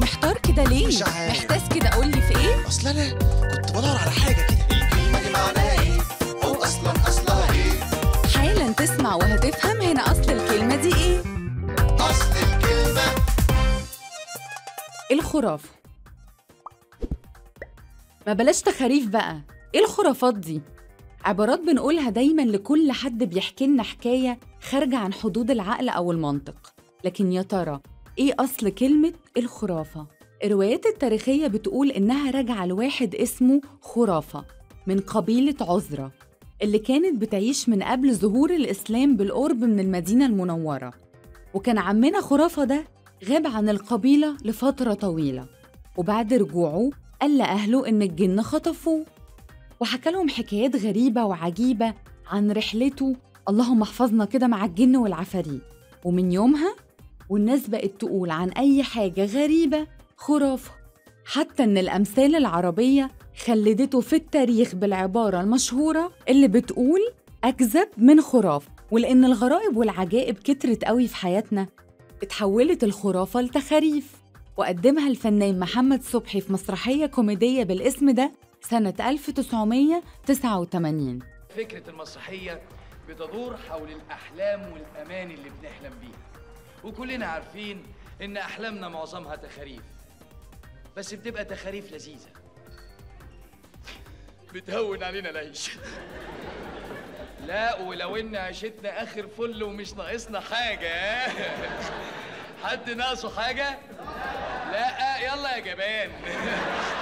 محتار كده ليه مش عارف. محتاس كده قول لي في ايه اصل انا كنت بدور على حاجه كده الكلمه دي معناها ايه او اصلا اصلها ايه حالا تسمع وهتفهم هنا اصل الكلمه دي ايه اصل الكلمه الخرافه ما بلاش تخاريف بقى ايه الخرافات دي عبارات بنقولها دايما لكل حد بيحكي لنا حكايه خارجه عن حدود العقل او المنطق لكن يا ترى ايه اصل كلمه الخرافه الروايات التاريخيه بتقول انها راجعه لواحد اسمه خرافه من قبيله عذره اللي كانت بتعيش من قبل ظهور الاسلام بالقرب من المدينه المنوره وكان عمنا خرافه ده غاب عن القبيله لفتره طويله وبعد رجوعه قال لأهله إن الجن خطفوه وحكى لهم حكايات غريبة وعجيبة عن رحلته اللهم احفظنا كده مع الجن والعفاريت ومن يومها والناس بقت تقول عن أي حاجة غريبة خرافة حتى إن الأمثال العربية خلدته في التاريخ بالعبارة المشهورة اللي بتقول أكذب من خراف ولأن الغرائب والعجائب كترت قوي في حياتنا اتحولت الخرافة لتخاريف وقدمها الفنان محمد صبحي في مسرحية كوميدية بالاسم ده سنة 1989 فكرة المسرحية بتدور حول الأحلام والأمان اللي بنحلم بيها وكلنا عارفين إن أحلامنا معظمها تخاريف بس بتبقى تخاريف لذيذة بتهون علينا العيش لا ولو إن عيشتنا آخر فل ومش ناقصنا حاجة حد ناقصه حاجة؟ لا يلا يا جبان